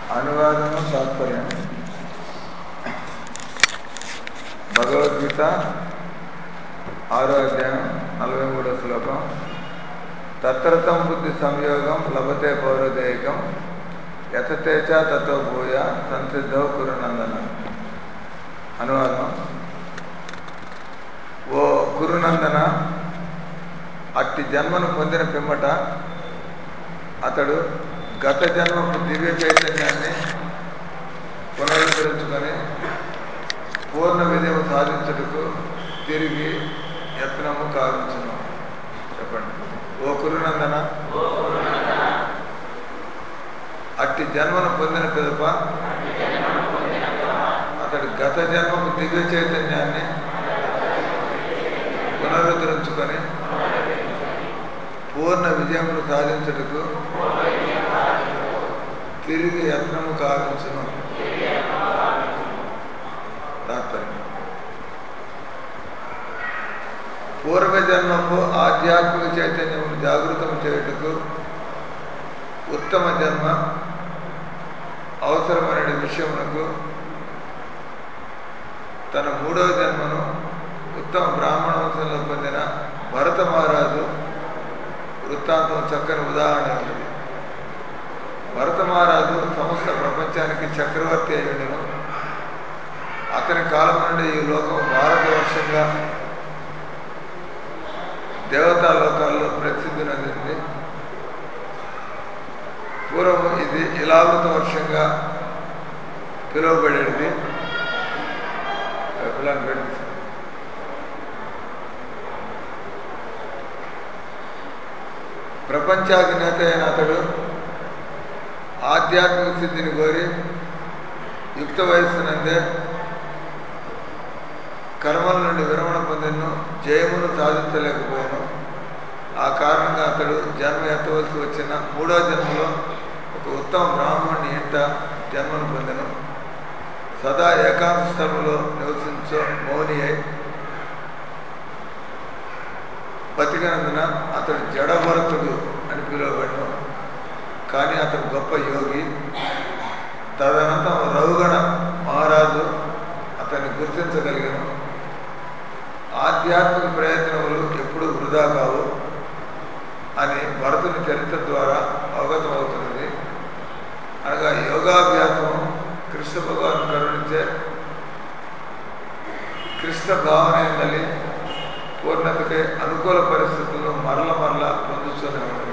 అనువాదము తాత్పర్యం భగవద్గీత ఆరో అధ్యాయం నలభై మూడో శ్లోకం తత్రతం బుద్ధి సంయోగం లభతే పౌరదేయకం యథతేచ తతో భూయ సంసిద్ధో కురునందన అనువాదం ఓ కురునందన అట్టి జన్మను పొందిన పిమ్మట అతడు గత జన్మపు దివ్య చైతన్యాన్ని పునరుద్ధరించుకొని పూర్ణ విజయం సాధించుటకు తిరిగి యత్నము కావించును చెప్పండి ఓ కురునందన అట్టి జన్మను పొందిన పిదప అతడు గత జన్మపు దివ్య చైతన్యాన్ని పునరుద్ధరించుకొని పూర్ణ విజయమును సాధించుటకు తిరిగి యత్నము కావించును తాత్పర్యం పూర్వజన్మపు ఆధ్యాత్మిక చైతన్యమును జాగృతం చేయుటకు ఉత్తమ జన్మ అవసరమైన విషయమునకు తన మూడవ జన్మను ఉత్తమ బ్రాహ్మణ వంశంలో పొందిన భరత మహారాజు వృత్తాంతం చక్కని ఉదాహరణ ఉన్నది భరత మహారాజు సమస్త ప్రపంచానికి చక్రవర్తి అయి ఉండను అతని కాలం నుండి ఈ లోకం భారతవర్షంగా దేవతా లోకాల్లో ప్రసిద్ధి నొందింది పూర్వం ఇది ఇలావృత వర్షంగా పిలువబడేది పిల్లలు పెట్టి ప్రపంచాధినేత అయిన అతడు ఆధ్యాత్మిక స్థితిని కోరి యుక్త వయస్సునందే కర్మల నుండి విరమణ పొందిను జయమును సాధించలేకపోయాను ఆ కారణంగా అతడు జన్మ ఎత్తవలసి వచ్చిన మూడో జన్మలో ఒక ఉత్తమ బ్రాహ్మణుని ఇంట జన్మను పొందెను సదా ఏకాంత స్థలంలో నివసించో మౌని అయి బతికినందున అతడు జడభరతుడు అని పిలువబడను కానీ అతడు గొప్ప యోగి తదనంతరం రఘుగణ మహారాజు అతన్ని గుర్తించగలిగాను ఆధ్యాత్మిక ప్రయత్నములు ఎప్పుడూ వృధా కావు అని భరతుని చరిత్ర ద్వారా అవగతమవుతున్నది అనగా యోగాభ్యాసం కృష్ణ భగవాన్ కరుణించే కృష్ణ భావన ఎందలి పూర్ణతకై అనుకూల పరిస్థితులను మరల మరల పొందుతూనే ఉండడం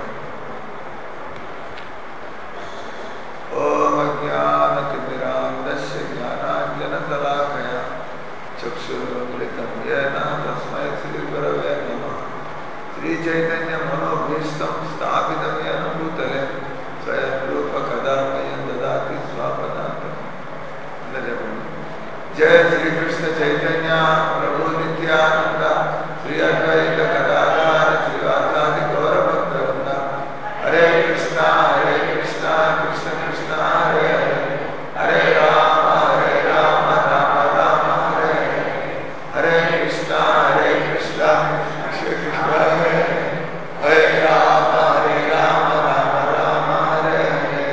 ఓం అజ్ఞానతిమిరాంధస్య జ్ఞానాంజనతలాకయ చక్షురుమిళితం ఏన తస్మై శ్రీగురవే నమ శ్రీచైతన్య మనోభీష్టం స్థాపితం ఏన భూతలే స్వయం రూప కదామయం దదాతి స్వాపదాంతం అందరూ చెప్పండి జయ శ్రీకృష్ణ చైతన్య ప్రభు నిత్యానంద శ్రీ అద్వైత కదాధార శ్రీవాసాది గౌరభక్త వృంద హరే కృష్ణ హరే కృష్ణ కృష్ణ కృష్ణ హరే హరే హరే రామ హరే రామ రామ రామ హరే హరే హరే కృష్ణ హరే కృష్ణ కృష్ణ కృష్ణ హరే హరే హరే రామ హరే రామ రామ రామ హరే హరే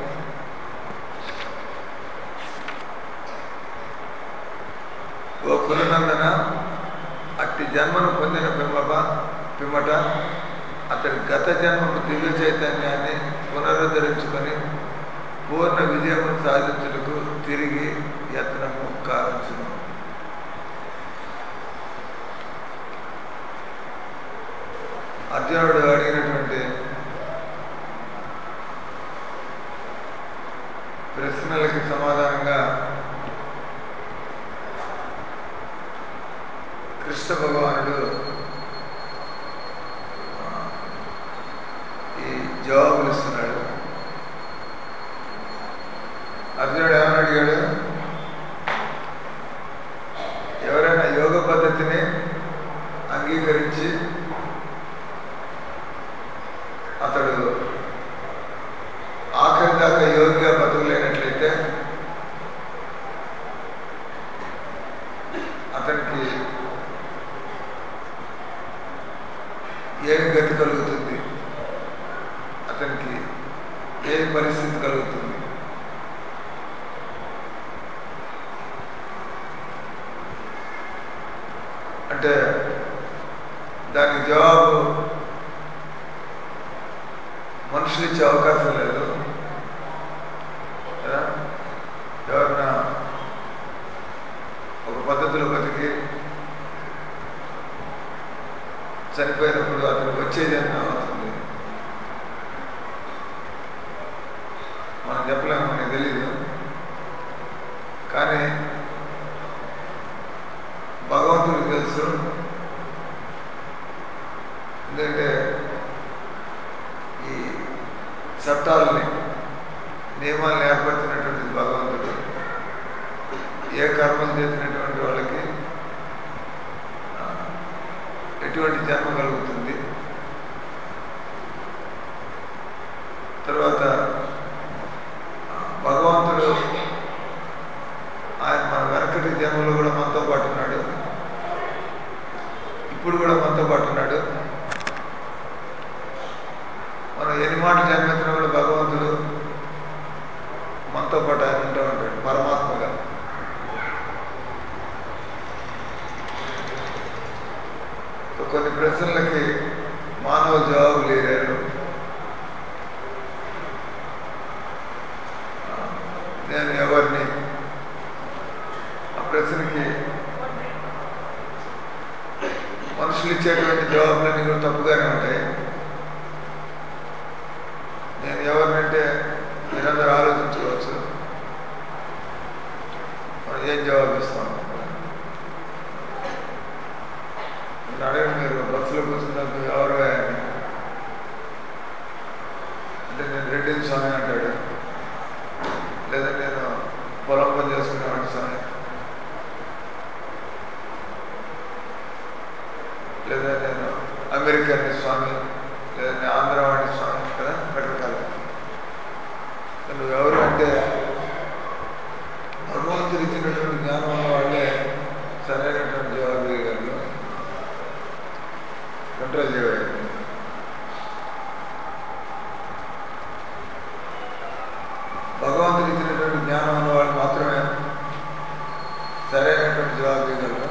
ఓ కులనందన అట్టి జన్మను పొందిన పిమ్మప పిమ్మట అతడి గత జన్మపు దివ్య చైతన్యాన్ని పునరుద్ధరించుకొని పూర్ణ విజయమును సాధించుటకు తిరిగి యత్నము కావించును అర్జునుడు అడిగినటువంటి ప్రశ్నలకి సమాధానంగా కృష్ణ భగవానుడు ఈ జవాబులు ఇస్తున్నాడు అర్జునుడు ఏమని అడిగాడు ఎవరైనా యోగ పద్ధతిని అంగీకరించి అతడు ఆఖరి దాకా యోగిగా బతుకులేనట్లయితే అతనికి ఏమి గతి కలుగుతుంది అతనికి ఏ పరిస్థితి కలుగుతుంది జవాబు మనుషులు ఇచ్చే అవకాశం లేదు కదా ఎవరన్నా ఒక పద్ధతిలో బతికి చనిపోయినప్పుడు అతనికి వచ్చేది అని అవుతుంది మనం చెప్పలేము మనకి తెలీదు కానీ భగవంతుడికి తెలుసు ఎందుకంటే ఈ చట్టాలని నియమాలను ఏర్పరిచినటువంటి భగవంతుడు ఏ కర్మలు చేసినటువంటి వాళ్ళకి ఆ, ఎటువంటి జన్మ కలుగుతుంది తర్వాత ఆ, భగవంతుడు ఆయన మన వెనకటి జన్మలో కూడా మనతో పాటు ఉన్నాడు ఇప్పుడు కూడా మనతో పాటు ఉన్నాడు మనం ఎన్ని మాటలు జన్మించినా కూడా భగవంతుడు మనతో పాటు ఆయన ఉంటా ఉంటాడు పరమాత్మగా సో కొన్ని ప్రశ్నలకి మానవ జవాబు లేరారు నేను ఎవరిని ఆ ప్రశ్నకి మనుషులు ఇచ్చేటువంటి జవాబులన్నీ కూడా తప్పుగానే ఉంటాయి నేను ఎవరినంటే మీరందరూ ఆలోచించుకోవచ్చు మనం ఏం జవాబిస్తాం నన్ను అడగండి మీరు బస్సులో కూర్చున్నప్పుడు ఎవరు ఆయన అంటే నేను రెడ్డి స్వామి అంటాడు లేదా నేను పొలం పని చేసుకునేవాడి స్వామి లేదా నేను అమెరికన్ స్వామి లేదా నేను ఆంధ్రవాణి స్వామి కదా రకరకాల నువ్వు ఎవరు అంటే భగవంతుడు ఇచ్చినటువంటి జ్ఞానం ఉన్న వాళ్ళే సరైనటువంటి జవాబు ఇవ్వగలరు కంట్రోల్ చేయగలరు భగవంతుడు ఇచ్చినటువంటి జ్ఞానం ఉన్న వాళ్ళు మాత్రమే సరైనటువంటి జవాబు ఇవ్వగలరు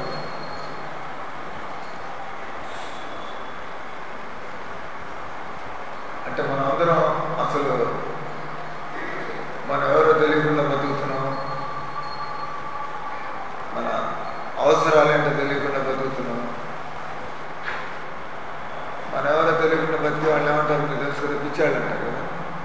అంటే మనం అందరం అసలు మనం ఎవరో తెలియకుండా బతుకుతున్నాం మన అవసరాలేంటో తెలియకుండా బతుకుతున్నాం మన ఎవరో తెలియకుండా బతికి వాళ్ళు ఏమంటారు మీరు తెలుసుకుని పిచ్చాళ్ళు అంటారు కదా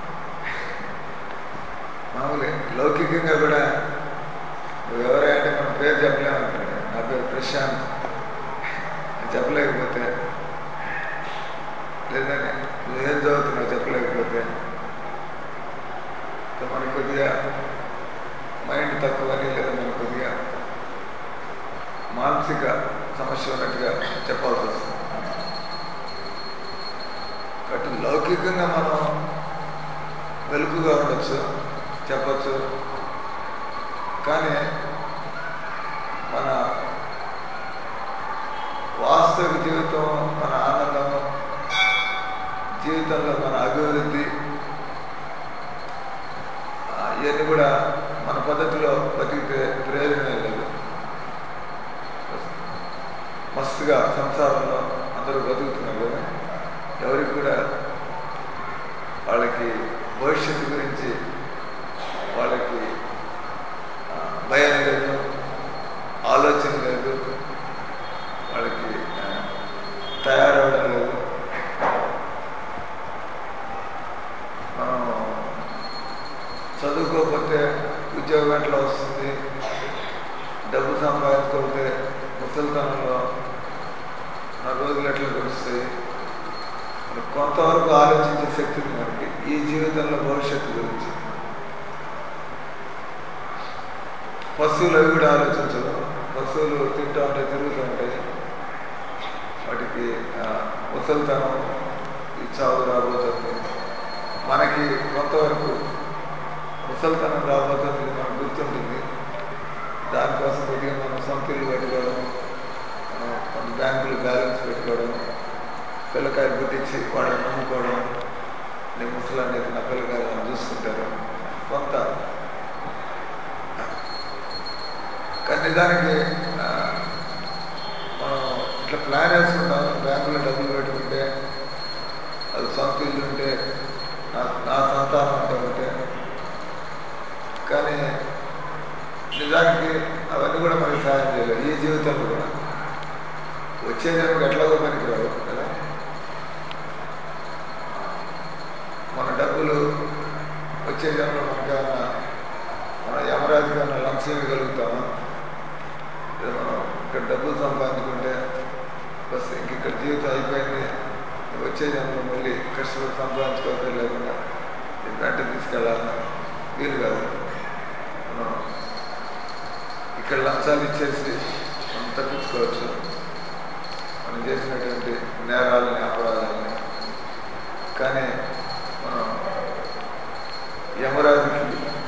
మామూలే లౌకికంగా కూడా నువ్వు ఎవరే అంటే మన పేరు చెప్పలేమంటాడు నా పేరు ప్రశాంత్ అని చెప్పలేకపోతే లేదని నువ్వేం చదువుతున్నావు చెప్పలేకపోతే ఇంకా మనకు కొద్దిగా మైండ్ తక్కువని లేదా మనకు కొద్దిగా మానసిక సమస్య ఉన్నట్టుగా చెప్పాల్సి వస్తుంది కాబట్టి లౌకికంగా మనం వెలుగుగా ఉండొచ్చు చెప్పచ్చు కానీ మన వాస్తవిక జీవితం మన ఆనందం జీవితంలో మన అభివృద్ధి ఆ, ఇవన్నీ కూడా మన పద్ధతిలో బతికితే ప్రయోజనం లేదు మస్తుగా సంసారంలో అందరూ బతుకుతున్నారు కదా ఎవరికి కూడా వాళ్ళకి భవిష్యత్తు గురించి వాళ్ళకి ఆ, భయం లేదు ఆలోచన లేదు వాళ్ళకి ఆ, తయారవడం లేదు మనం చదువుకోకపోతే ఉద్యోగం ఎట్లా వస్తుంది డబ్బు సంపాదించుకోకపోతే ముసలితనంలో నా రోజులు ఎట్లా గడుస్తాయి మరి కొంతవరకు ఆలోచించే శక్తి ఉంది మనకి ఈ జీవితంలో భవిష్యత్తు గురించి పశువులు అవి కూడా ఆలోచించవు పశువులు తింటూ ఉంటాయి తిరుగుతూ ఉంటాయి వాటికి ఆ, ముసలితనం ఈ చావు రాబోతుంది మనకి కొంతవరకు ముసలితనం రాబోతుంది ఇది మనకు గుర్తుంటుంది దానికోసం కొద్దిగా మనం సొంత ఇల్లు కట్టుకోవడం మనం కొంత బ్యాంకులు బ్యాలెన్స్ పెట్టుకోవడం పిల్లకాయలు పుట్టించి వాళ్ళని నమ్ముకోవడం నేను ముసలాన్ని నా పిల్లకాయలు నన్ను చూసుకుంటారు కొంత కానీ నిజానికి ఆ, మనం ఇట్లా ప్లాన్ వేసుకుంటాం బ్యాంకులో డబ్బులు పెట్టుకుంటాం అది సొంత ఇల్లు ఉంటే నా నా సంతానం అంటే ఒకటే కానీ నిజానికి అవన్నీ కూడా మనకి సహాయం చేయలేదు ఈ జీవితంలో కూడా వచ్చే జన్మకి ఎట్లాగో పనికిరావు కదా మన డబ్బులు వచ్చే జన్మలో మనకేమన్నా మన యమరాజుకి ఏమన్నా లంచం ఇవ్వగలుగుతామా లేదా మనం ఇక్కడ డబ్బులు సంపాదించుకుంటే బస్ ఇంక ఇక్కడ జీవితం అయిపోయింది వచ్చే జన్మలో మళ్ళీ కష్టపడి సంపాదించుకోవడం లేకుండా ఇది వెంట తీసుకెళ్ళాలన్నా వీలు కాదు మనం ఇక్కడ లంచాలు ఇచ్చేసి మనం తప్పించుకోవచ్చు మనం చేసినటువంటి నేరాలని అపరాధాలని కానీ మనం యమరాజుకి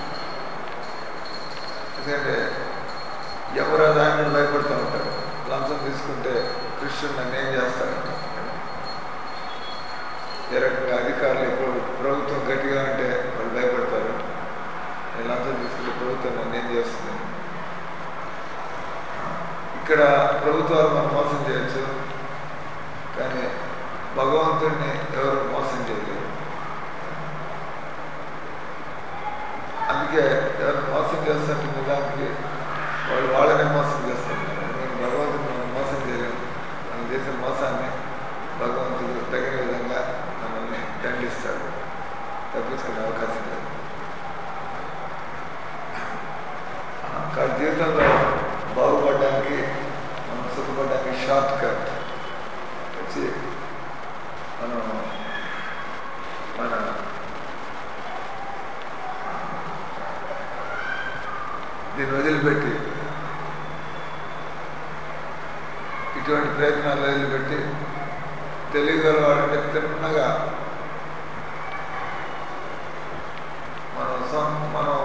ఎందుకంటే యమరాజు ఆయన కూడా భయపడుతూ ఉంటారు లంచం తీసుకుంటే కృష్ణుడు నన్ను ఏం చేస్తాడంట ఏ రకంగా అధికారులు ఇప్పుడు ప్రభుత్వం గట్టిగా ఉంటే వాళ్ళు భయపడతారు నేను లంచం తీసుకుంటే ప్రభుత్వం నన్ను ఏం చేస్తుంది ఇక్కడ ప్రభుత్వాలు మనం మోసం చేయొచ్చు కానీ భగవంతుడిని ఎవరు మోసం చేయలేరు అందుకే ఎవరు మోసం చేస్తుంటే నిజానికి వాళ్ళు వాళ్ళనే మోసం చేస్తుంటారు ఎందుకంటే భగవంతుడు మనం మోసం చేయలేము మనం చేసిన మోసాన్ని భగవంతుడు తగిన విధంగా మనల్ని దండిస్తాడు తప్పించుకునే అవకాశం లేదు కానీ జీవితంలో బాగుపడడానికి మనం సుఖపడడానికి షార్ట్ కట్ వచ్చి మనం మన దీన్ని వదిలిపెట్టి ఇటువంటి ప్రయత్నాలు వదిలిపెట్టి తెలియగల వాళ్ళంటే తిన్నగా మనం సొంత మనం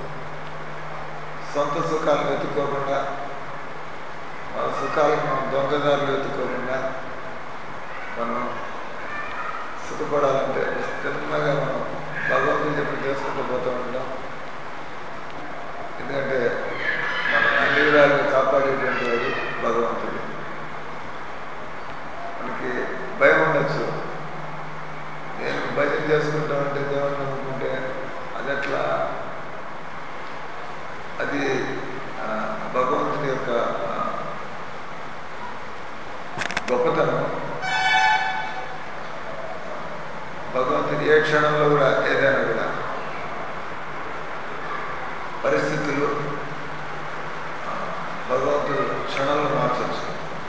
సొంత సుఖాలు వెతుక్కోకుండా మన సుఖాలను మనం దొంగదారులు వెతుక్కోకుండా మనం సుఖపడాలంటే తిన్నగా మనం భగవంతుడు చెప్పి చేసుకుంటూ పోతూ ఉంటాం ఎందుకంటే మన అన్ని విధాలుగా కాపాడేటువంటి వాడు భగవంతుడు మనకి భయం ఉండొచ్చు నేను భజన చేసుకుంటా ఉంటే దేవుడిని నమ్ముకుంటే అది ఎట్లా అది ఆ, భగవంతుని యొక్క ఆ, గొప్పతనం భగవంతుని ఏ క్షణంలో కూడా ఏదైనా కూడా పరిస్థితులు ఆ, భగవంతుడు క్షణంలో మార్చవచ్చు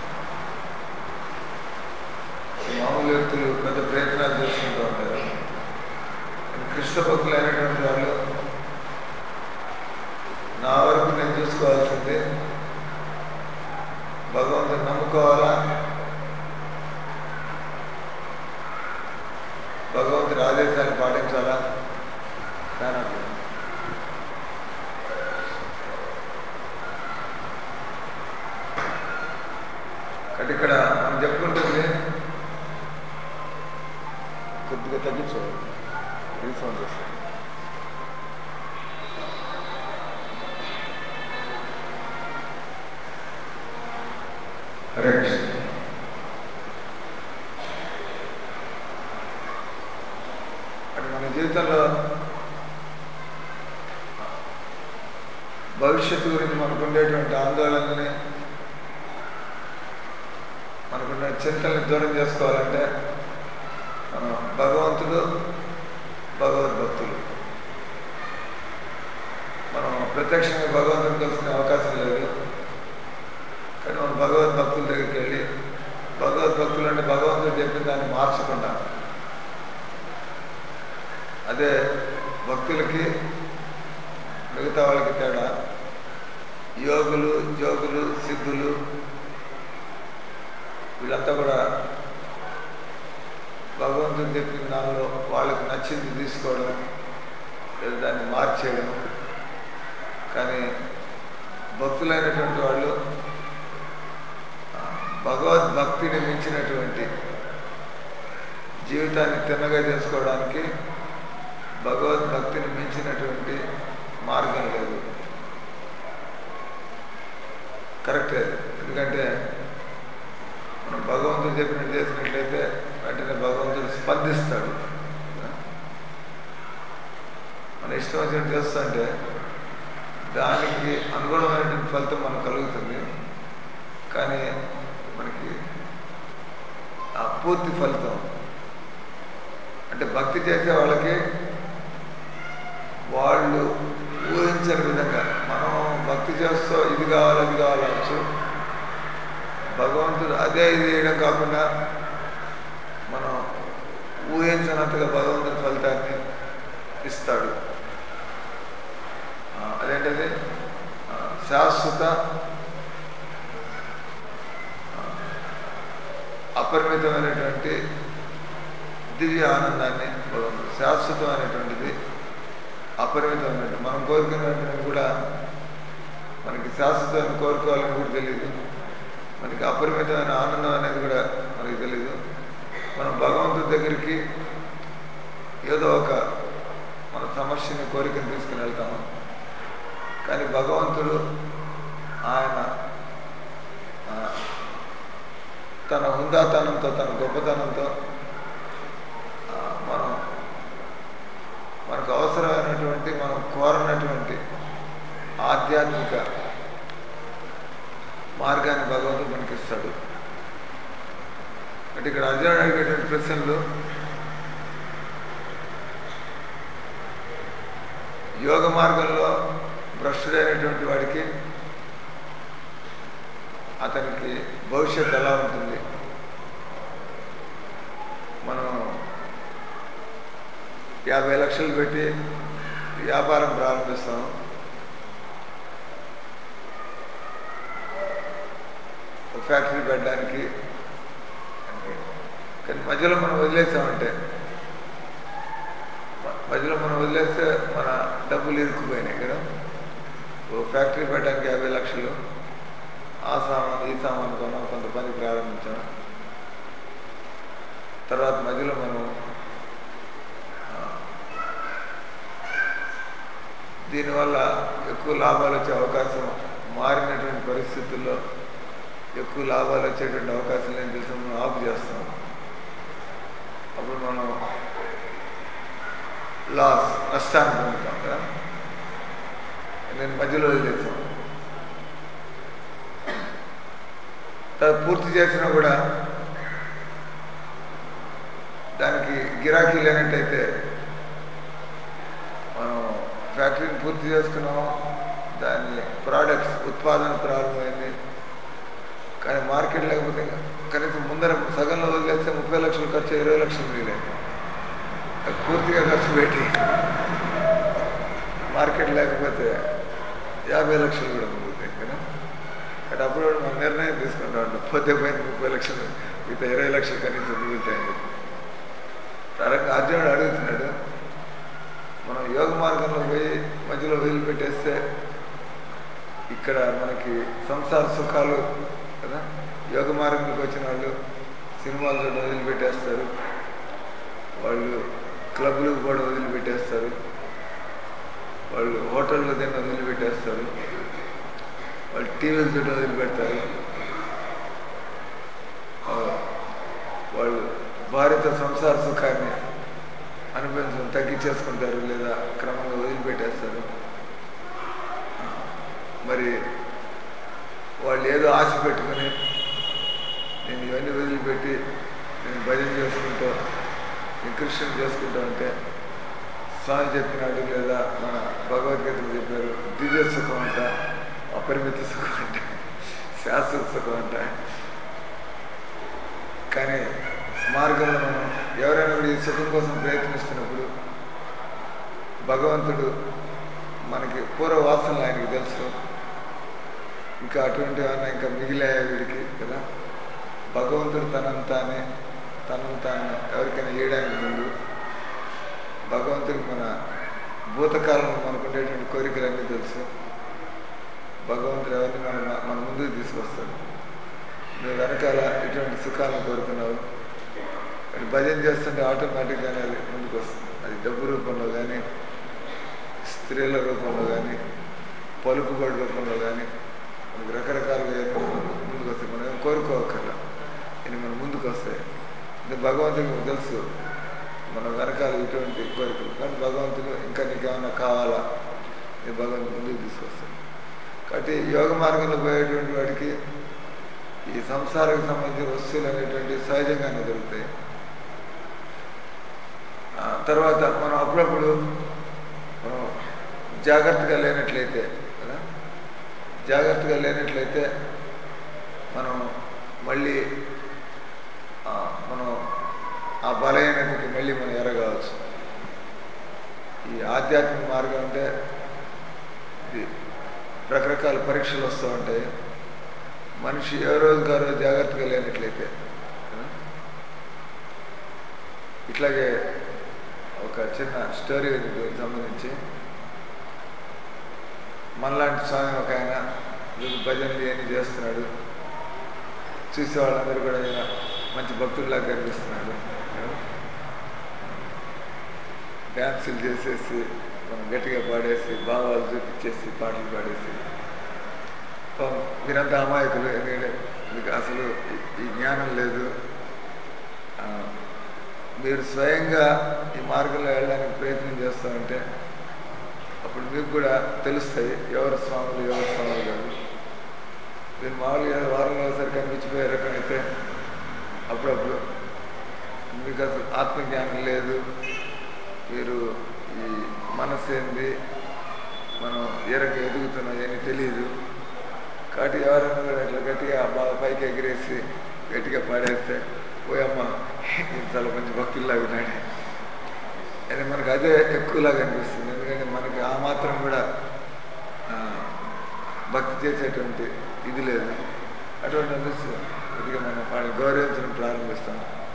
మామూలు వ్యక్తులు పెద్ద ప్రయత్నాలు చేసుకుంటూ ఉంటారు కానీ కృష్ణ భక్తులు అయినటువంటి వాళ్ళు నా వరకు నేను చూసుకోవాల్సింది భగవంతుని నమ్ముకోవాలా భగవంతుని ఆదేశాన్ని పాటించాలా కానీ అట్లా కాబట్టి ఇక్కడ మనం చెప్పుకుంటుంది కొద్దిగా తగ్గించు రీసౌండ్ వస్తుంది హరే కృష్ణ అంటే మన జీవితంలో భవిష్యత్తు గురించి మనకు ఉండేటువంటి ఆందోళనని మనకున్న చింతల్ని దూరం చేసుకోవాలంటే మనం భగవంతుడు భగవద్భక్తులు మనం ప్రత్యక్షంగా భగవంతుని తెలుసుకునే అవకాశం లేదు కానీ మనం భగవద్భక్తుల దగ్గరికి వెళ్ళి భగవద్భక్తులు అంటే భగవంతుడు చెప్పిన దాన్ని మార్చకుండా అదే భక్తులకి మిగతా వాళ్ళకి తేడా యోగులు జోగులు సిద్ధులు వీళ్ళంతా కూడా భగవంతుని చెప్పిన దానిలో వాళ్ళకి నచ్చింది తీసుకోవడం లేదా దాన్ని మార్చేయడం కానీ భక్తులైనటువంటి వాళ్ళు ఆ, భగవద్భక్తిని మించినటువంటి జీవితాన్ని తిన్నగా చేసుకోవడానికి భగవద్భక్తిని మించినటువంటి మార్గం లేదు కరెక్టే అది. ఎందుకంటే మనం భగవంతుడు చెప్పినట్టు చేసినట్లయితే వెంటనే భగవంతుడు స్పందిస్తాడు పర్సెంట్ చేస్తుంటే దానికి అనుగుణమైనటువంటి ఫలితం మనకు కలుగుతుంది కానీ మనకి ఆ పూర్తి ఫలితం అంటే భక్తి చేసే వాళ్ళకి వాళ్ళు ఊహించని విధంగా మనం భక్తి చేస్తూ ఇది కావాలి అది కావాలవచ్చు భగవంతుడు అదే ఇది చేయడం కాకుండా మనం ఊహించినంతగా భగవంతుడి ఫలితాన్ని ఇస్తాడు ఆ, అదేంటది ఆ, శాశ్వత ఆ, అపరిమితమైనటువంటి దివ్య ఆనందాన్ని భగవంతుడు శాశ్వతమైనటువంటిది అపరిమితమైనటువంటి మనం కోరుకునేటువంటిది కూడా మనకి శాశ్వతమైన కోరుకోవాలని కూడా తెలియదు మనకి అపరిమితమైన ఆనందం అనేది కూడా మనకి తెలియదు మనం భగవంతుడి దగ్గరికి ఏదో ఒక మన సమస్యని కోరికను తీసుకుని వెళ్తాము కానీ భగవంతుడు ఆయన ఆ, తన హుందాతనంతో తన గొప్పతనంతో ఆ, మనం మనకు అవసరమైనటువంటి మనం కోరనటువంటి ఆధ్యాత్మిక మార్గాన్ని భగవంతుడు మనకి ఇస్తాడు అంటే ఇక్కడ అర్జునుడు అడిగేటువంటి ప్రశ్నలు యోగ మార్గంలో భ్రష్టుడైనటువంటి వాడికి అతనికి భవిష్యత్తు ఎలా ఉంటుంది మనం యాభై లక్షలు పెట్టి వ్యాపారం ప్రారంభిస్తాం ఒక ఫ్యాక్టరీ పెట్టడానికి కానీ మధ్యలో మనం వదిలేసామంటే మ- మధ్యలో మనం వదిలేస్తే మన డబ్బులు ఇరుక్కుపోయినాయి కదా ఓ ఫ్యాక్టరీ పెట్టడానికి యాభై లక్షలు ఆ సామాన్ ఈ సామాన్ కొన్నాం కొంత పని ప్రారంభించాం తర్వాత మధ్యలో మనం ఆ, దీనివల్ల ఎక్కువ లాభాలు వచ్చే అవకాశం మారినటువంటి పరిస్థితుల్లో ఎక్కువ లాభాలు వచ్చేటువంటి అవకాశం లేని తెలిసి మనం ఆఫ్ చేస్తాం అప్పుడు మనం లాస్ నష్టాన్ని పొందుతాం కదా నేను మధ్యలో వదిలేసాం తర్వాత పూర్తి చేసినా కూడా దానికి గిరాకీ లేనట్టయితే మనం ఫ్యాక్టరీని పూర్తి చేసుకున్నాము దాని ప్రోడక్ట్స్ ఉత్పాదన ప్రారంభమైంది కానీ మార్కెట్ లేకపోతే కనీసం ముందర సగంలో వదిలేస్తే ముప్పై లక్షలు ఖర్చు ఇరవై లక్షలు మిగిలేదు అది పూర్తిగా ఖర్చు పెట్టి మార్కెట్ లేకపోతే యాభై లక్షలు కూడా మిగులుతాయి కదా అటు అప్పుడు మనం నిర్ణయం తీసుకుంటా ఉంటాం పోతే పోయింది ముప్పై లక్షలు మిగతా ఇరవై లక్షలు కనీసం మిగులుతాయని చెప్పి తరంగా అర్జునుడు అడుగుతున్నాడు మనం యోగ మార్గంలో పోయి మధ్యలో వదిలిపెట్టేస్తే ఇక్కడ మనకి సంసార సుఖాలు కదా యోగ మార్గంలోకి వచ్చిన వాళ్ళు సినిమాలు చూడడం వదిలిపెట్టేస్తారు వాళ్ళు క్లబ్లకు కూడా వదిలిపెట్టేస్తారు వాళ్ళు హోటల్లో తిన్న వదిలిపెట్టేస్తారు వాళ్ళు టీవీలు చూడడం వదిలిపెడతారు ఆ, వాళ్ళు భార్యతో సంసార సుఖాన్ని అనుభవించడం తగ్గించేసుకుంటారు లేదా క్రమంగా వదిలిపెట్టేస్తారు ఆ, మరి వాళ్ళు ఏదో ఆశ పెట్టుకుని నేను ఇవన్నీ వదిలిపెట్టి నేను భజన చేసుకుంటూ నేను కృష్ణుని చేసుకుంటూ ఉంటే స్వామి చెప్పినాడు లేదా మన భగవద్గీతలు చెప్పారు దివ్య సుఖం అంట అపరిమిత సుఖం అంట శాశ్వత సుఖం అంట కానీ మార్గంలో మనం ఎవరైనా కూడా ఈ సుఖం కోసం ప్రయత్నిస్తున్నప్పుడు భగవంతుడు మనకి పూర్వ వాసనలు ఆయనకి తెలుసు ఇంకా అటువంటి ఏమన్నా ఇంకా మిగిలాయా వీడికి కదా భగవంతుడు తనంతానే తనను తాను ఎవరికైనా వేయడానికి ముందు భగవంతుడికి మన భూతకాలంలో మనకు ఉండేటువంటి కోరికలన్నీ తెలుసు భగవంతుడు ఎవరిని మన మన ముందుకు తీసుకొస్తాడు నువ్వు వెనకాల ఇటువంటి సుఖాలను కోరుకున్నావు కానీ భజన చేస్తుంటే ఆటోమేటిక్గానే అది ముందుకు వస్తుంది అది డబ్బు రూపంలో కానీ స్త్రీల రూపంలో కానీ పలుకుబడి రూపంలో కానీ మనకు రకరకాలుగా ఏదో ముందుకు వస్తాయి మనం ఏం కోరుకోవక్కర్లా ఇది మన ముందుకు వస్తాయి ఇది భగవంతుడికి తెలుసు మన వెనకాల ఇటువంటి కోరికలు కానీ భగవంతుడు ఇంకా నీకేమైనా కావాలా నీ భగవంతుడు ముందుకు తీసుకొస్తాడు కాబట్టి యోగ మార్గంలో పోయేటువంటి వాడికి ఈ సంసారానికి సంబంధించిన వస్తువులు అనేటువంటి సహజంగానే దొరుకుతాయి ఆ, తర్వాత మనం అప్పుడప్పుడు మనం జాగ్రత్తగా లేనట్లయితే కదా జాగ్రత్తగా లేనట్లయితే మనం మళ్ళీ ఆ, మనం ఆ బలహీనతకి మళ్ళీ మనం ఎరగవచ్చు ఈ ఆధ్యాత్మిక మార్గం అంటే ఇది రకరకాల పరీక్షలు వస్తూ ఉంటాయి మనిషి ఏ రోజుకి ఆ రోజు జాగ్రత్తగా లేనట్లయితే కదా? ఇట్లాగే ఒక చిన్న స్టోరీ ఉంది దీనికి సంబంధించి మనలాంటి స్వామి ఒక ఆయన వీళ్ళు భజనలు ఇవన్నీ చేస్తున్నాడు చూసే వాళ్ళందరూ కూడా ఈయన మంచి భక్తుల్లాగా కనిపిస్తున్నాడు డ్యాన్సులు చేసేసి మనం గట్టిగా పాడేసి భావాలు చూపించేసి పాటలు పాడేసి పాపం మీరంతా అమాయకులు ఎందుకంటే మీకు అసలు ఈ- ఈ జ్ఞానం లేదు ఆ, మీరు స్వయంగా ఈ మార్గంలో వెళ్ళడానికి ప్రయత్నం చేస్తామంటే అప్పుడు మీకు కూడా తెలుస్తాయి ఎవరు స్వాములు ఎవరు స్వాములు కాదు మీరు మామూలుగా వారంలో ఒకసారి కనిపించిపోయే రకం అయితే అప్పుడప్పుడు మీకు అసలు ఆత్మజ్ఞానం లేదు మీరు ఈ మనసు ఏంది మనం ఏ రకంగా ఎదుగుతున్నాం అని తెలియదు కాబట్టి ఎవరైనా కూడా ఇట్లా గట్టిగా బాగా పైకి ఎగిరేసి గట్టిగా పాడేస్తే పోయమ్మ ఇది చాలా మంచి భక్తుల్లాగా ఉన్నాడు అని మనకు అదే ఎక్కువలాగా అనిపిస్తుంది ఎందుకంటే మనకి ఆ మాత్రం కూడా ఆ, భక్తి చేసేటువంటి ఇది లేదు అటువంటి అనిపిస్తుంది కొద్దిగా మనం వాళ్ళని గౌరవించడం ప్రారంభిస్తాం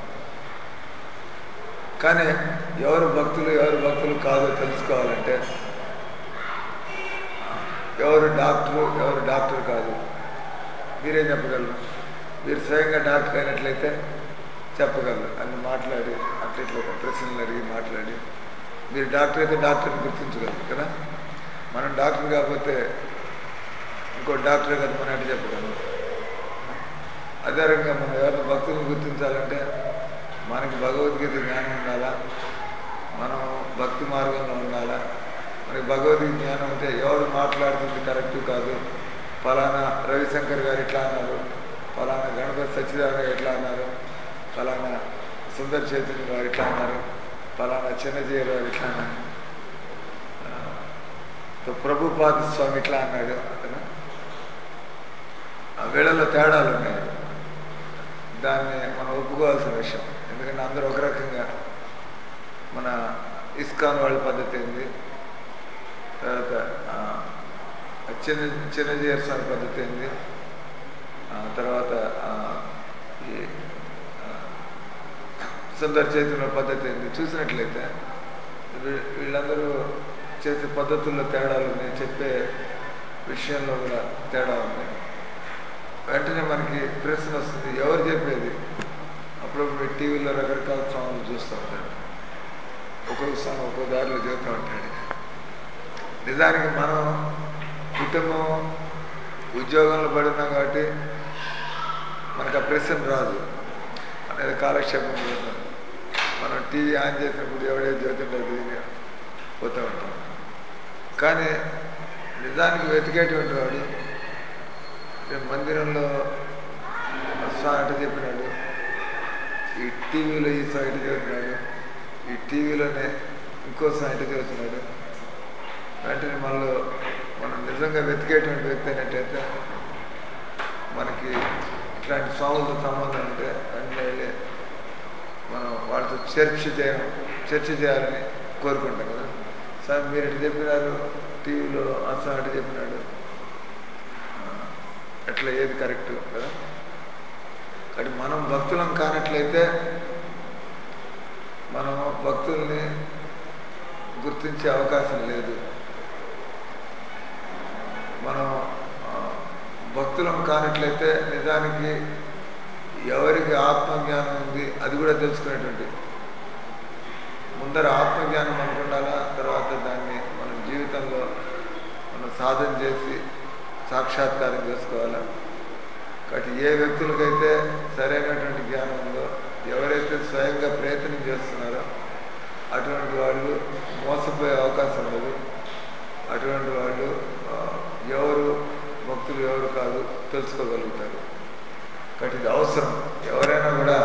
కానీ ఎవరు భక్తులు ఎవరు భక్తులు కాదో తెలుసుకోవాలంటే ఎవరు డాక్టరు ఎవరు డాక్టర్ కాదు మీరేం చెప్పగలరు మీరు స్వయంగా డాక్టర్ అయినట్లయితే చెప్పగలరు అన్ని మాట్లాడి అట్లా ఇట్లా ఒక ప్రశ్నలు అడిగి మాట్లాడి మీరు డాక్టర్ అయితే డాక్టర్ని గుర్తించగలరు కదా మనం డాక్టర్ కాకపోతే ఇంకో డాక్టర్ కదా మనం అంటే చెప్పగలం అదే రకంగా మనం ఎవరిని భక్తులను గుర్తించాలంటే మనకి భగవద్గీత జ్ఞానం ఉండాలా మనం భక్తి మార్గంలో ఉండాలా మనకి భగవద్గీత జ్ఞానం ఉంటే ఎవరు మాట్లాడుతుంది కరెక్ట్ కాదు ఫలానా రవిశంకర్ గారు ఇట్లా అన్నారు ఫలానా గణపతి సత్యనారాయణ గారు ఇట్లా అన్నారు ఫలానా సుందర్ చైతన్య గారు ఇట్లా అన్నారు ఫలానా చిన్నజీయ గారు ఇట్లా అన్నారు ఆ, సో ప్రభుపాద స్వామి ఇట్లా అన్నాడు కదా ఆ వీళ్ళలో తేడాలు ఉన్నాయి దాన్ని మనం ఒప్పుకోవాల్సిన విషయం ఎందుకంటే అందరూ ఒక రకంగా మన ఇస్కాన్ వాళ్ళ పద్ధతి ఏంది తర్వాత ఆ, చిన్న చిన్నజీయర్ స్వామి పద్ధతి ఏంది ఆ, తర్వాత ఆ, ఈ ఆ, సుందర్ చైతన్య పద్ధతి ఏంది చూసినట్లయితే వీ- వీళ్ళందరూ చేసే పద్ధతుల్లో తేడాలు ఉన్నాయి చెప్పే విషయంలో కూడా తేడా ఉంది వెంటనే మనకి ప్రశ్న వస్తుంది ఎవరు చెప్పేది అప్పుడప్పుడు టీవీలో రకరకాల స్వాములు చూస్తూ ఉంటాడు ఒక్కొక్క స్వామి ఒక్కో దారిలో చెబుతూ ఉంటాడు నిజానికి మనం కుటుంబం ఉద్యోగంలో పడున్నాం కాబట్టి మనకు ఆ ప్రశ్న రాదు అనేది కాలక్షేపం చేస్తాం మనం టీవీ ఆన్ చేసినప్పుడు ఎవడేది చెబుతుండదు పోతూ ఉంటాం కానీ నిజానికి వెతికేటువంటి వాడు రేపు మందిరంలో స్వామి అట చెప్పినాడు ఈ టీవీలో ఈ స్వామి ఇటు చెబుతున్నాడు ఈ టీవీలోనే ఇంకో స్వామి ఇటు చెబుతున్నాడు వెంటనే మనలో మనం నిజంగా వెతికేటువంటి వ్యక్తి అయినట్టయితే మనకి ఇట్లాంటి స్వాములతో సంబంధం ఉంటే వెంటనే వెళ్ళి మనం వాళ్ళతో చర్చ చేయడం చర్చ చేయాలని కోరుకుంటాం కదా సార్ మీరు ఇటు చెప్పినారు టీవీలో అసలు అటు చెప్పినాడు ఆ, ఎట్లా ఏది కరెక్ట్ కదా కానీ మనం భక్తులం కానట్లయితే మనం భక్తుల్ని గుర్తించే అవకాశం లేదు మనం ఆ, భక్తులం కానట్లయితే నిజానికి ఎవరికి ఆత్మజ్ఞానం ఉంది అది కూడా తెలుసుకునేటువంటి ముందర ఆత్మజ్ఞానం మనకు ఉండాలా తర్వాత దాన్ని మన జీవితంలో మనం సాధన చేసి సాక్షాత్కారం చేసుకోవాలా కాబట్టి ఏ వ్యక్తులకైతే సరైనటువంటి జ్ఞానం ఉందో ఎవరైతే స్వయంగా ప్రయత్నం చేస్తున్నారో అటువంటి వాళ్ళు మోసపోయే అవకాశం ఉండదు అటువంటి వాళ్ళు ఆ, ఎవరు భక్తులు ఎవరు కాదు తెలుసుకోగలుగుతారు కాబట్టి ఇది అవసరం ఎవరైనా కూడా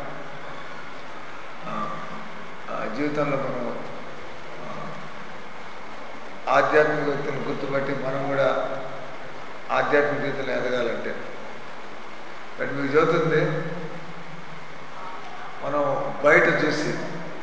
ఆ, ఆ జీవితంలో మనం ఆ, ఆధ్యాత్మిక వ్యక్తులను గుర్తుపట్టి మనం కూడా ఆధ్యాత్మిక జీవితంలో ఎదగాలంటే బట్ మీకు చదువుతుంది మనం బయట చూసి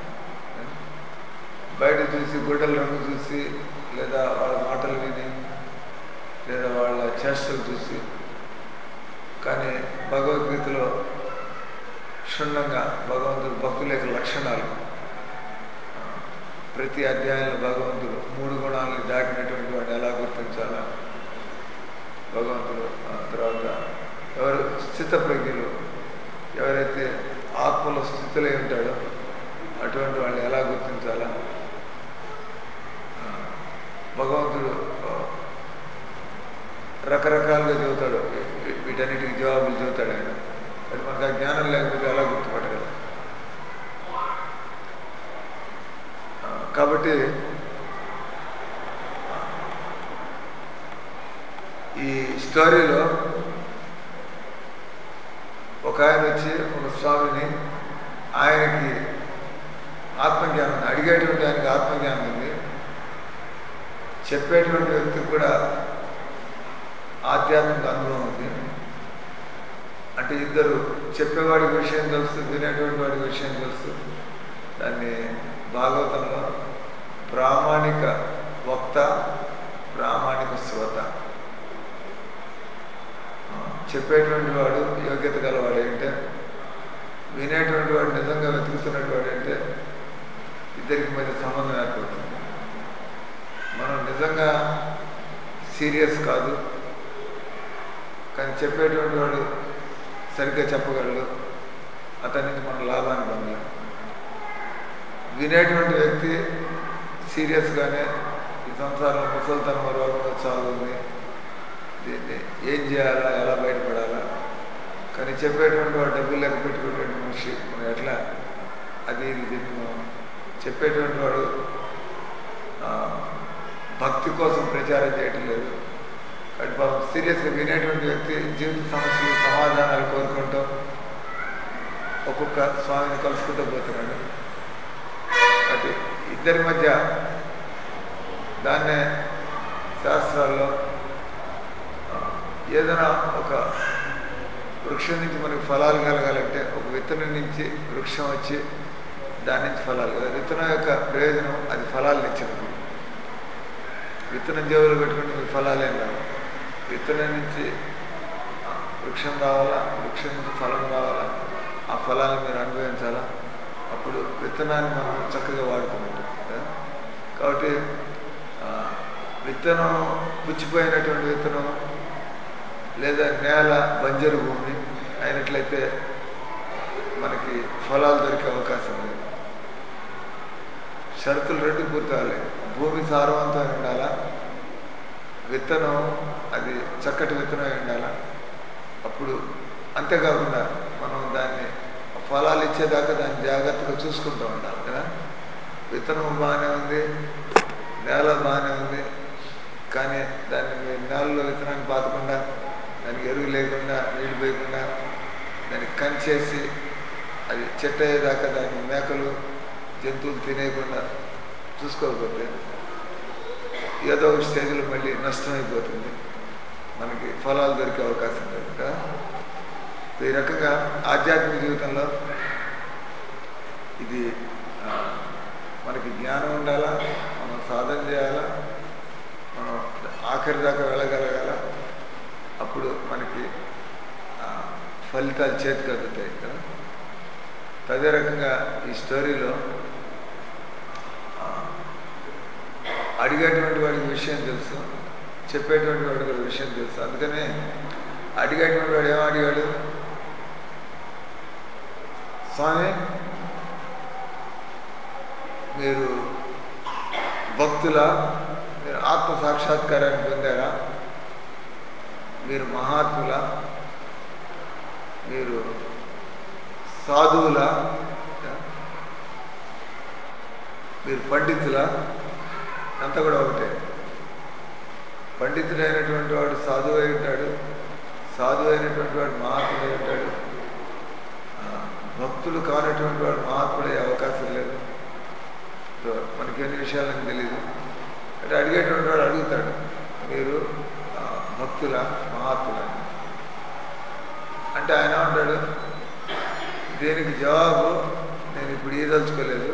బయట చూసి గుడ్డల రంగు చూసి లేదా వాళ్ళ మాటలు విని లేదా వాళ్ళ చేష్టలు చూసి కానీ భగవద్గీతలో క్షుణ్ణంగా భగవంతుడు భక్తుల యొక్క లక్షణాలు ఆ, ప్రతి అధ్యాయంలో భగవంతుడు మూడు గుణాలను దాటినటువంటి వాడిని ఎలా గుర్తించాలా భగవంతుడు ఆ తర్వాత ఎవరు స్థితప్రజ్ఞులు ఎవరైతే ఆత్మలో స్థితిలో ఉంటాడో అటువంటి వాళ్ళని ఎలా గుర్తించాలా ఆ, భగవంతుడు ఆ, రకరకాలుగా చెబుతాడు వీ- వీ- వీటన్నిటికి జవాబులు చెబుతాడు ఆయన అది మనకు ఆ జ్ఞానం లేకపోతే ఎలా గుర్తుపట్టగలం ఆ, కాబట్టి ఆ, ఈ స్టోరీలో ఒక ఆయన వచ్చి ఒక స్వామిని ఆయనకి ఆత్మజ్ఞానం ఉంది అడిగేటువంటి ఆయనకి ఆత్మజ్ఞానం ఉంది చెప్పేటువంటి వ్యక్తికి కూడా ఆధ్యాత్మిక అనుభవం ఉంది అంటే ఇద్దరు చెప్పేవాడికి విషయం తెలుసు వినేటువంటి వాడికి విషయం తెలుసు దాన్ని భాగవతంలో ప్రామాణిక వక్త ప్రామాణిక శ్రోత ఆ, చెప్పేటువంటి వాడు యోగ్యత గలవాడు ఏంటంటే వినేటువంటి వాడు నిజంగా వెతుకుతున్నటువంటి వాడు అంటే ఇద్దరికి మధ్య సంబంధం ఏర్పడుతుంది మనం నిజంగా సీరియస్ కాదు కానీ చెప్పేటువంటి వాడు సరిగ్గా చెప్పగలడు అతని నుంచి మనం లాభాన్ని పొందలేం వినేటువంటి వ్యక్తి సీరియస్గానే ఈ సంసారంలో ముసలితనం రోగం సాగుంది దీన్ని ఏం చేయాలా ఎలా బయటపడాలా కానీ చెప్పేటువంటి వాడు డబ్బులు లెక్క పెట్టుకునేటువంటి మనిషి మనం ఎట్లా అది ఇది చెప్పి మనం చెప్పేటువంటి వాడు ఆ, భక్తి కోసం ప్రచారం చేయటం లేదు కాబట్టి పాపం సీరియస్గా వినేటువంటి వ్యక్తి జీవిత సమస్యలు సమాధానాలు కోరుకుంటూ ఒక్కొక్క స్వామిని కలుసుకుంటూ పోతున్నాడు కాబట్టి ఇద్దరి మధ్య దాన్నే శాస్త్రాల్లో ఆ, ఏదైనా ఒక వృక్షం నుంచి మనకి ఫలాలు కలగాలంటే ఒక విత్తనం నుంచి వృక్షం వచ్చి దాని నుంచి ఫలాలు కదా విత్తనం యొక్క ప్రయోజనం అది ఫలాలు ఇచ్చినప్పుడు విత్తనం జేబులో పెట్టుకుంటే మీకు ఫలాలేం రావు విత్తనం నుంచి ఆ, వృక్షం రావాలా వృక్షం నుంచి ఫలం రావాలా ఆ ఫలాన్ని మీరు అనుభవించాలా అప్పుడు విత్తనాన్ని మనం చక్కగా వాడుకున్నట్టు కదా? కాబట్టి ఆ, విత్తనం పుచ్చిపోయినటువంటి విత్తనం లేదా నేల బంజరు భూమి అయినట్లయితే మనకి ఫలాలు దొరికే అవకాశం లేదు షరతులు రెండు పూర్తవాలి భూమి సారవంతంగా ఉండాలా విత్తనం అది చక్కటి విత్తనం అయి ఉండాలా అప్పుడు అంతేకాకుండా మనం దాన్ని ఫలాలు ఇచ్చేదాకా దాన్ని జాగ్రత్తగా చూసుకుంటూ ఉండాలి కదా విత్తనం బాగానే ఉంది నేల బాగానే ఉంది కానీ దాన్ని మీరు నేలలో విత్తనాన్ని పాతకుండా దానికి ఎరువు లేకుండా నీళ్లు పోయకుండా దాన్ని కంచేసి అది చెట్టు అయ్యేదాకా దాన్ని మేకలు జంతువులు తినేయకుండా చూసుకోకపోతే ఏదో ఒక స్టేజ్లో మళ్ళీ నష్టమైపోతుంది మనకి ఫలాలు దొరికే అవకాశం లేదు కదా ఈ రకంగా ఆధ్యాత్మిక జీవితంలో ఇది ఆ, మనకి జ్ఞానం ఉండాలా మనం సాధన చేయాలా మనం ఆఖరి దాకా వెళ్ళగలగాల అప్పుడు మనకి ఆ, ఫలితాలు చేతికి అందుతాయి కదా అదే రకంగా ఈ స్టోరీలో ఆ, అడిగేటువంటి వాడికి విషయం తెలుసు చెప్పేటువంటి వాడికి కూడా విషయం తెలుసు అందుకనే అడిగేటువంటి వాడు ఏం అడిగాడు స్వామి మీరు భక్తుల మీరు ఆత్మ సాక్షాత్కారాన్ని పొందారా మీరు మహాత్ముల మీరు సాధువుల మీరు పండితుల అంతా కూడా ఒకటే పండితుడైనటువంటి వాడు సాధువు అయి ఉంటాడు సాధువు అయినటువంటి వాడు మహాత్ముడు అయి ఉంటాడు ఆ, భక్తులు కానటువంటి వాడు మహాత్ముడయ్యే అవకాశం లేదు సో మనకి ఎన్ని విషయాలు నాకు తెలియదు అంటే అడిగేటువంటి వాడు అడుగుతాడు మీరు ఆ, భక్తుల మహాత్ముల అంటే ఆయన ఏమంటాడు దీనికి జవాబు నేను ఇప్పుడు ఇదలుచుకోలేదు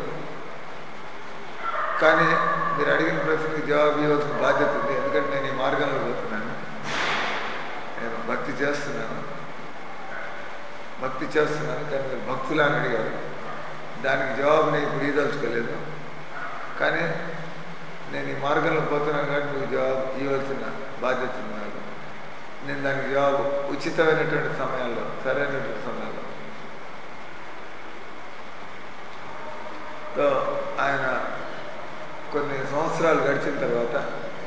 కానీ మీరు అడిగిన ప్రశ్నకి జవాబు ఇవ్వాల్సిన బాధ్యత ఉంది ఎందుకంటే నేను ఈ మార్గంలో పోతున్నాను నేను భక్తి చేస్తున్నాను భక్తి చేస్తున్నాను కానీ మీరు భక్తులా అని అడిగారు దానికి జవాబు నేను ఇప్పుడు ఇదలుచుకోలేదు కానీ నేను ఈ మార్గంలో పోతున్నాను కాబట్టి మీకు జవాబు ఇవ్వాల్సిన బాధ్యత ఉంది నాకు నేను దానికి జవాబు ఉచితమైనటువంటి సమయాల్లో సరైనటువంటి సమయాల్లో తో ఆయన కొన్ని సంవత్సరాలు గడిచిన తర్వాత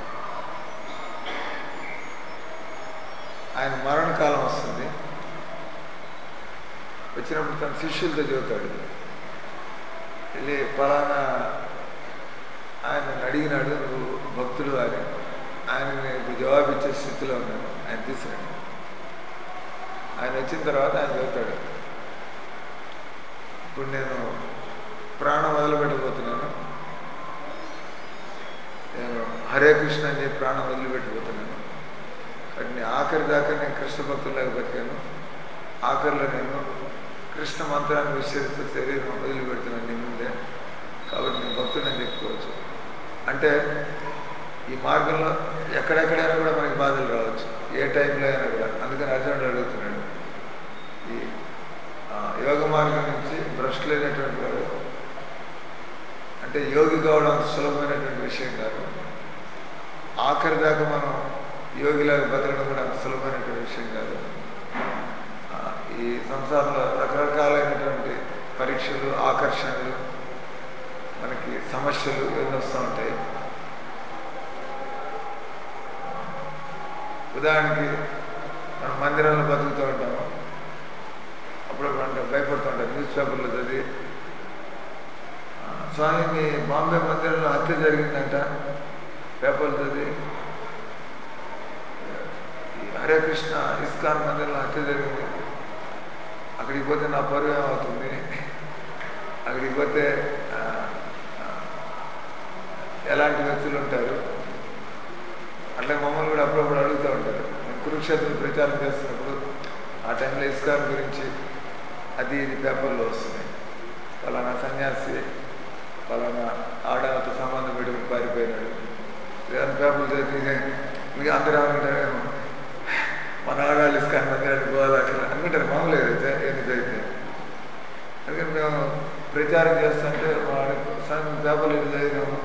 ఆయన మరణకాలం వస్తుంది వచ్చినప్పుడు తన శిష్యులతో చెబుతాడు వెళ్ళి ఫలానా ఆయన అడిగినాడు నువ్వు భక్తుడు అని ఆయన ఇప్పుడు జవాబిచ్చే స్థితిలో ఉన్నాను ఆయన తీసుకురండి ఆయన వచ్చిన తర్వాత ఆయన చెబుతాడు ఇప్పుడు నేను ప్రాణం వదిలిపెట్టబోతున్నాను నేను హరే కృష్ణ అని చెప్పి ప్రాణం వదిలిపెట్టబోతున్నాను కానీ నేను ఆఖరి దాకా నేను కృష్ణ భక్తులాగా బతికాను ఆఖరిలో నేను కృష్ణ మంత్రాన్ని విశ్వసిస్తూ శరీరం వదిలిపెడుతున్నాను నీ ముందే కాబట్టి నేను భక్తుడని చెప్పుకోవచ్చు అంటే ఈ మార్గంలో ఎక్కడెక్కడైనా కూడా మనకి బాధలు రావచ్చు ఏ టైంలో అయినా కూడా అందుకని అర్జునుడు అడుగుతున్నాడు ఈ ఆ, యోగ మార్గం నుంచి భ్రష్ లేనటువంటి వాడు అంటే యోగి కావడం అంత సులభమైనటువంటి విషయం కాదు ఆఖరి దాకా మనం యోగిలాగా బతకడం కూడా అంత సులభమైనటువంటి విషయం కాదు ఆ, ఈ సంసారంలో రకరకాలైనటువంటి పరీక్షలు ఆకర్షణలు మనకి సమస్యలు ఎన్నో వస్తూ ఉంటాయి ఉదాహరణకి మనం మందిరంలో బతుకుతూ ఉంటాము అప్పుడప్పుడు అంటే భయపడుతూ ఉంటాం న్యూస్ పేపర్లో చదివి ఆ, స్వామి మీ బాంబే మందిరంలో హత్య జరిగిందంట పేపర్లు చదివి ఈ హరే కృష్ణ ఇస్కాన్ మందిరంలో హత్య జరిగింది అక్కడికి పోతే నా పరువు ఏమవుతుంది అక్కడికి పోతే ఆ, ఆ, ఎలాంటి వ్యక్తులు ఉంటారు అట్లా మమ్మల్ని కూడా అప్పుడప్పుడు అడుగుతూ ఉంటారు నేను కురుక్షేత్రం ప్రచారం చేస్తున్నప్పుడు ఆ టైంలో ఇస్కాన్ గురించి అది ఇది పేపర్లో వస్తుంది ఫలానా సన్యాసి ఫలానా ఆడవాళ్ళతో సంబంధం పెట్టుకుని పారిపోయినాడు లేదా పేపర్లు చదివి మీకు అందరూ ఏమంటారేమో మన ఆడవాళ్ళు ఇస్కాన్ మందిరానికి పోవాలి అట్లా అనుకుంటారు మామూలుగా చ- ఎన్ని చదివితే అందుకని మేము ప్రచారం చేస్తుంటే వాడు సార్ పేపర్లు ఇది చదివినాము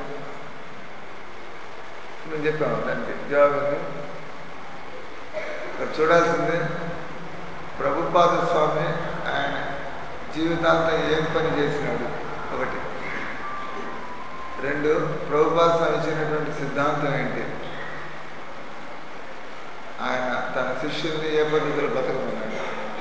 మేము చెప్పాము దానికి జవాబు ఏంది? ఇక్కడ చూడాల్సిందే ప్రభుపాద స్వామి ఆయన జీవితాంతం ఏం పని చేసినాడు ఒకటి రెండు ప్రభుపాద స్వామి ఇచ్చినటువంటి సిద్ధాంతం ఏంటి ఆయన తన శిష్యుల్ని ఏ పద్ధతిలో బతకమన్నాడు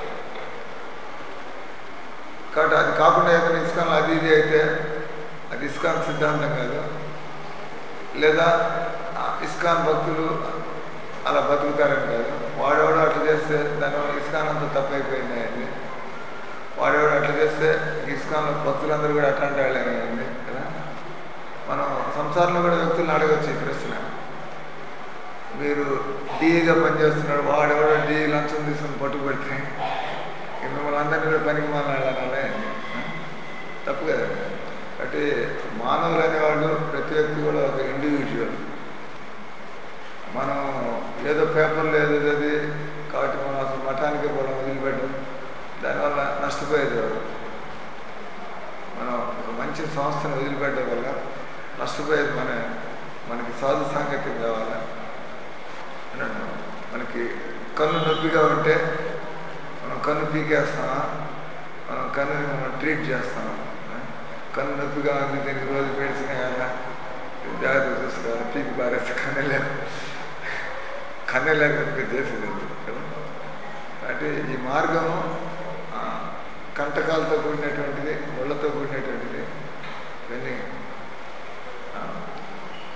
కాబట్టి అది కాకుండా ఏదైనా ఇస్కాన్ అది ఇది అయితే అది ఇస్కాన్ సిద్ధాంతం కాదు లేదా ఆ ఇస్కాన్ భక్తులు అలా బతుకుతారని కాదు వాడెవడో అట్లా చేస్తే దానివల్ల ఇస్కాన్ అంతా తప్పైపోయింది అయింది వాడెవడో అట్లా చేస్తే ఇస్కాన్లో భక్తులందరూ కూడా అట్లాంటి వాళ్ళే అయింది కదా మనం సంసారంలో కూడా వ్యక్తులను అడగచ్చు ఈ ప్రశ్న మీరు డీగా పనిచేస్తున్నాడు వాడెవడో డీ లంచం తీసుకుని పట్టుకు పెడితే ఇంక మిమ్మల్ని అందరినీ కూడా పనికి మాలాడాలే తప్పు కదా అంటే మానవులు అనేవాళ్ళు ప్రతి వ్యక్తి కూడా ఒక ఇండివిజువల్ మనం ఏదో పేపర్లో ఏదో చదివి కాబట్టి మనం అసలు మఠానికి పోవడం వదిలిపెట్టడం దానివల్ల నష్టపోయేది ఎవరు మనం ఒక మంచి సంస్థను వదిలిపెట్టడం వల్ల నష్టపోయేది మన మనకి సాధు సాంగత్యం కావాలా అని అన్నాం. మనకి కన్ను నొప్పిగా ఉంటే మనం కన్ను పీకేస్తామా మనం కన్నుని మనం ట్రీట్ చేస్తామా ఆ? కన్ను నొప్పిగా ఉంది దీనికి రోజు పెడిచిన కదా జాగ్రత్త చూసుకోవాలి పీకి పారేస్తే కన్ను లేదు కన్ను లేకపోతే చేసేది ఎందుకు కదా అంటే ఈ మార్గము ఆ, కంటకాలతో కూడినటువంటిది ముళ్ళతో కూడినటువంటిది ఇవన్నీ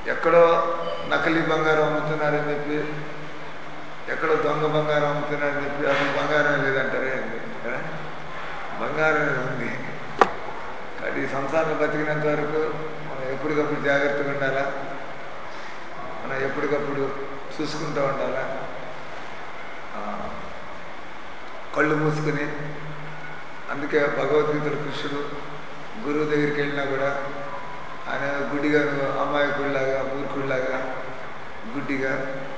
ఎక్కడో నకిలీ బంగారం అమ్ముతున్నారని చెప్పి ఎక్కడో దొంగ బంగారం అమ్ముతున్నారని చెప్పి అసలు బంగారం లేదంటారే ఏంది? ఆ? బంగారం అనేది ఉంది కాబట్టి ఈ సంసారం బతికినంత వరకు మనం ఎప్పటికప్పుడు జాగ్రత్తగా ఉండాలా మనం ఎప్పటికప్పుడు చూసుకుంటూ ఉండాలా ఆ, కళ్ళు మూసుకుని అందుకే భగవద్గీతలో కృష్ణుడు గురువు దగ్గరికి వెళ్ళినా కూడా ఆయన గుడ్డిగా అమాయకుడిలాగా మూర్ఖుడిలాగా గుడ్డిగా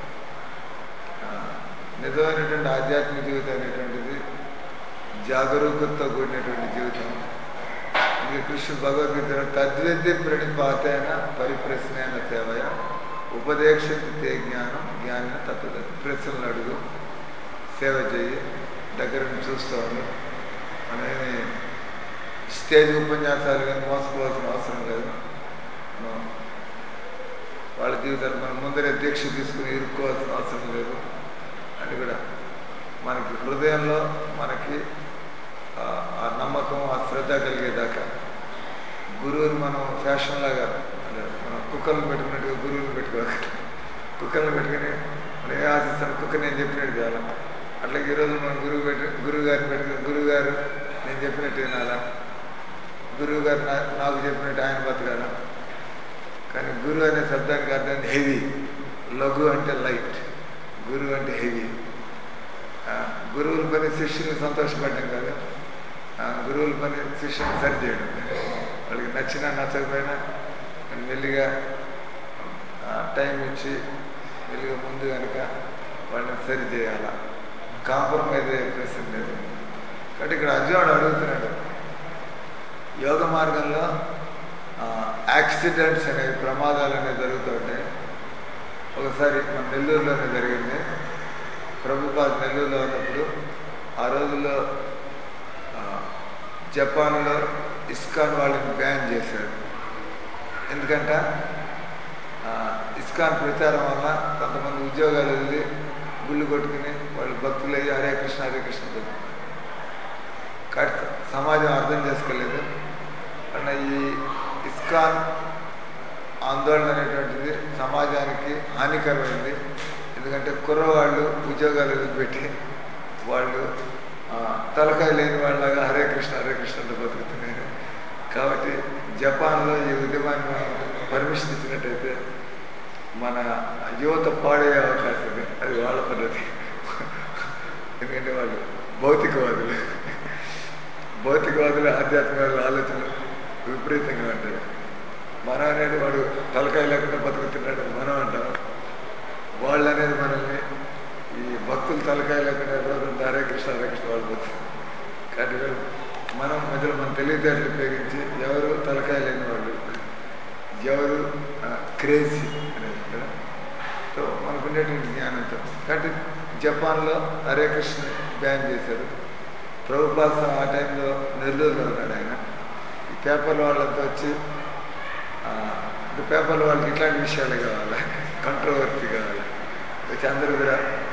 ఆ, నిజమైనటువంటి ఆధ్యాత్మిక జీవితం అనేటువంటిది జాగరూకతతో కూడినటువంటి జీవితం అందుకే కృష్ణుడు భగవద్గీతలో తద్విద్య ప్రణిపాతైన పరిప్రశ్నైన సేవయ ఉపదేశిత తే జ్ఞానం జ్ఞాన తత్వ ప్రశ్నలు అడుగు సేవ చేయి దగ్గర నుంచి చూస్తూ ఉండు మనమేమి స్టేజ్ ఉపన్యాసాలు కానీ మోసపోవాల్సిన అవసరం లేదు మనం వాళ్ళ జీవితాలు మనం ముందరే దీక్ష తీసుకుని ఇరుక్కోవాల్సిన అవసరం లేదు అని కూడా మనకి హృదయంలో మనకి ఆ ఆ నమ్మకం ఆ శ్రద్ధ కలిగేదాకా గురువుని మనం ఫ్యాషన్ లాగా అంటే మనం కుక్కర్లు పెట్టుకున్నట్టుగా గురువుని పెట్టుకోవాలి కుక్కర్లు పెట్టుకుని మనం ఏ ఆశిస్తాను కుక్క నేను చెప్పినట్టు చేయాలి అట్లా ఈరోజు మనం గురువు పెట్టి గురువు గారిని పెట్టుకుని గురువు గారు నేను చెప్పినట్టు వినాలా గురువు గారు నా నాకు చెప్పినట్టు ఆయన బతకాల కానీ గురువు అనే శబ్దానికి అర్థం హెవీ లఘు అంటే లైట్ గురువు అంటే హెవీ గురువుల పని శిష్యుని సంతోషపడ్డం కాదు ఆ, గురువుల పని శిష్యుని సరి చేయడం వాళ్ళకి నచ్చినా నచ్చకపోయినా మెల్లిగా ఆ, టైం ఇచ్చి మెల్లిగా ముందు కనుక వాళ్ళని సరి చేయాల కాంప్రమైజ్ అయ్యే ప్రశ్న లేదు కాబట్టి ఇక్కడ అర్జునుడు అడుగుతున్నాడు యోగ మార్గంలో యాక్సిడెంట్స్ అనేవి ప్రమాదాలు అనేవి జరుగుతుంటాయి ఒకసారి మన నెల్లూరులోనే జరిగింది ప్రభుపాద్ నెల్లూరులో ఉన్నప్పుడు ఆ రోజుల్లో ఆ, జపాన్లో ఇస్కాన్ వాళ్ళని బ్యాన్ చేశారు ఎందుకంటే ఆ, ఇస్కాన్ ప్రచారం వల్ల కొంతమంది ఉద్యోగాలు వదిలి గుళ్ళు కొట్టుకుని వాళ్ళు భక్తులయ్యి హరే కృష్ణ హరే కృష్ణ చెప్తున్నారు కాబట్టి సమాజం అర్థం చేసుకోలేదు అన్న ఈ ఇస్కాన్ ఆందోళన అనేటువంటిది సమాజానికి హానికరమైంది ఎందుకంటే కుర్రవాళ్ళు ఉద్యోగాలు వదిలిపెట్టి వాళ్ళు ఆ, తలకాయ లేని వాళ్ళలాగా హరే కృష్ణ హరే కృష్ణతో బతుకుతున్నారు కాబట్టి జపాన్లో ఈ ఉద్యమాన్ని మనం పర్మిషన్ ఇచ్చినట్టయితే మన యువత పాడయ్యే అవకాశం ఉంది అది వాళ్ళ పద్ధతి ఎందుకంటే వాళ్ళు భౌతికవాదులు భౌతికవాదులు ఆధ్యాత్మికవాదుల ఆలోచనలు విపరీతంగా ఉంటాయి మనం అనేది వాడు తలకాయ లేకుండా బతుకుతున్నాడు అని మనం అంటాం వాళ్ళు అనేది మనల్ని ఈ భక్తులు తలకాయ లేకుండా రోజు హరే కృష్ణ హరే కృష్ణ వాళ్ళు బతుకు కాబట్టి వీళ్ళు మనం మధ్యలో మన తెలివితేటలు ఉపయోగించి ఎవరు తలకాయ లేని వాళ్ళు ఎవరు క్రేజీ అనేది కదా సో మనకు ఉండేటువంటి జ్ఞానంతో కాబట్టి జపాన్లో హరే కృష్ణ బ్యాన్ చేశారు ప్రభుపాస ఆ టైంలో నెల్లూరులో ఉన్నాడు ఆయన ఈ పేపర్ల వాళ్ళంతా వచ్చి ఆ, ఈ పేపర్ల వాళ్ళకి ఇట్లాంటి విషయాలే కావాలా కంట్రోవర్సీ కావాలి వచ్చి అందరూ కూడా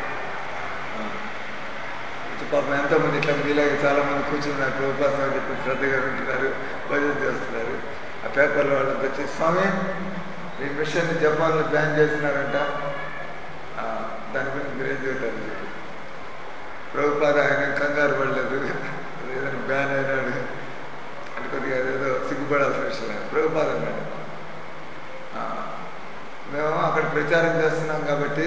ఆ, వచ్చి పాపం ఎంతోమంది ఇట్లా మీలాగే చాలా మంది కూర్చున్నారు ప్రభుపాస చెప్పి శ్రద్ధగా వింటున్నారు భజన చేస్తున్నారు ఆ పేపర్ల వాళ్ళంతా వచ్చి స్వామి ఈ మిషన్ జపాన్లో బ్యాన్ చేస్తున్నారంట ఆ, దాని గురించి మీరేం చెబుతారు చెప్పి ప్రభుపాద ఆయన కంగారు పడలేదు ఏదైనా బ్యాన్ అయినాడు అంటే కొద్దిగా ఏదో సిగ్గుపడాల్సిన విషయం లేదు ప్రభుపాద అన్నాడు "ఆ, మేము అక్కడ ప్రచారం చేస్తున్నాం కాబట్టి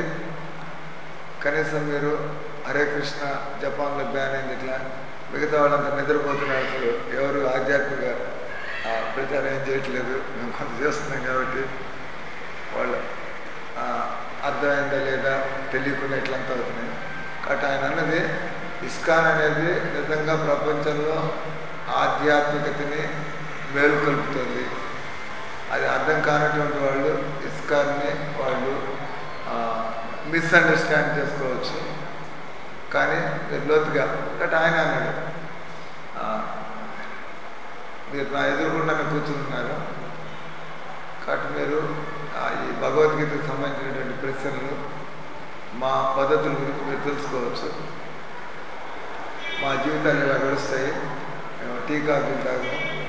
కనీసం మీరు హరే కృష్ణ జపాన్లో బ్యాన్ అయింది ఇట్లా మిగతా వాళ్ళంతా నిద్రపోతున్నారు అసలు ఎవరు ఆధ్యాత్మిక ఆ, ప్రచారం ఏం చేయట్లేదు మేము కొంత చేస్తున్నాం కాబట్టి వాళ్ళు ఆ, అర్థమైందా లేదా తెలియకుండా ఇట్లంతా అవుతున్నాయి కాబట్టి ఆయన అన్నది ఇస్కాన్ అనేది నిజంగా ప్రపంచంలో ఆధ్యాత్మికతని మేలుకొల్పుతుంది అది అర్థం కానటువంటి వాళ్ళు ఇస్కాన్ని వాళ్ళు మిస్అండర్స్టాండ్ చేసుకోవచ్చు కానీ మీరు లోతుగా కాబట్టి ఆయన అన్నాడు ఆ, మీరు నా ఎదురుకుండానే కూర్చున్నారు కాబట్టి మీరు ఆ, ఈ భగవద్గీతకు సంబంధించినటువంటి ప్రశ్నలు మా పద్ధతుల గురించి మీరు తెలుసుకోవచ్చు మా జీవితాలు ఇలా గడుస్తాయి మేము టీ కాఫీలు తాగము